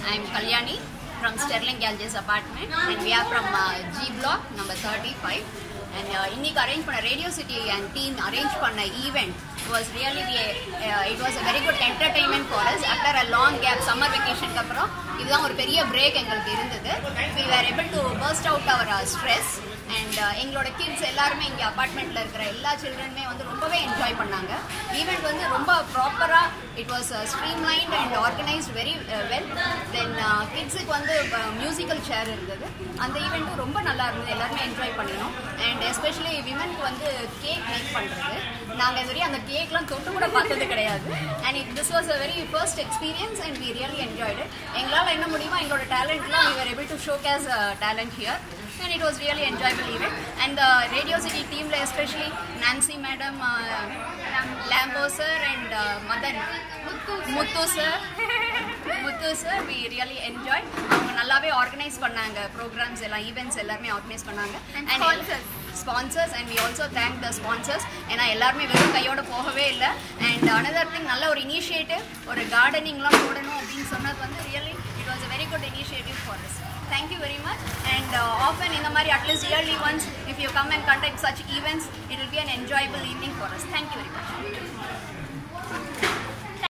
I'm Kalyani from Sterling Galges apartment and we are from uh, G block number 35 and uh, இன்னைக்கு arrange பண்ண radio city and team arrange பண்ண event was really it was a very good entertainment for us after a long gap summer வெக்கேஷனுக்கு அப்புறம் இதுதான் ஒரு பெரிய break எங்களுக்கு இருந்தது we were able to burst out our stress and எங்களோட kids எல்லாருமே இங்கே அப்பார்ட்மெண்ட்டில் இருக்கிற எல்லா சில்ட்ரனுமே வந்து ரொம்பவே என்ஜாய் பண்ணாங்க ஈவெண்ட் வந்து ரொம்ப ப்ராப்பராக it was streamlined and organised very well then கிட்ஸுக்கு வந்து மியூசிக்கல் சேர் இருந்தது அந்த ஈவெண்ட்டும் ரொம்ப நல்லா இருந்தது எல்லாருமே என்ஜாய் பண்ணினோம் அண்ட் எஸ்பெஷலி விமனுக்கு வந்து கேக் மேக் பண்ணுறது நாங்கள் இதுவரை அந்த கேக்லாம் தொட்டு கூட பார்த்தது கிடையாது and it this was a very first experience and we really enjoyed எங்களால் என்ன முடியுமோ எங்களோட டேலண்ட்லாம் we are able to showcase talent here and it was really enjoyable event and the radio city team like especially nancy madam uh, lambo sir and uh, madan muthu sir Muthu sir we really enjoy அவங்க நல்லாவே organise பண்ணாங்க programs எல்லாம் events எல்லாருமே organise பண்ணாங்க and sponsors and we also thank the sponsors ஏன்னா எல்லாருமே வெறும் கையோட போகவே இல்லை அண்ட் அனதர் திங் நல்ல ஒரு இனிஷியேட்டிவ் ஒரு கார்டனிங்லாம் போடணும் அப்படின்னு சொன்னது வந்து really it was a very good initiative for us thank you very much and often இந்த மாதிரி at least yearly once if you come and conduct such events it will be an enjoyable evening for us thank you very much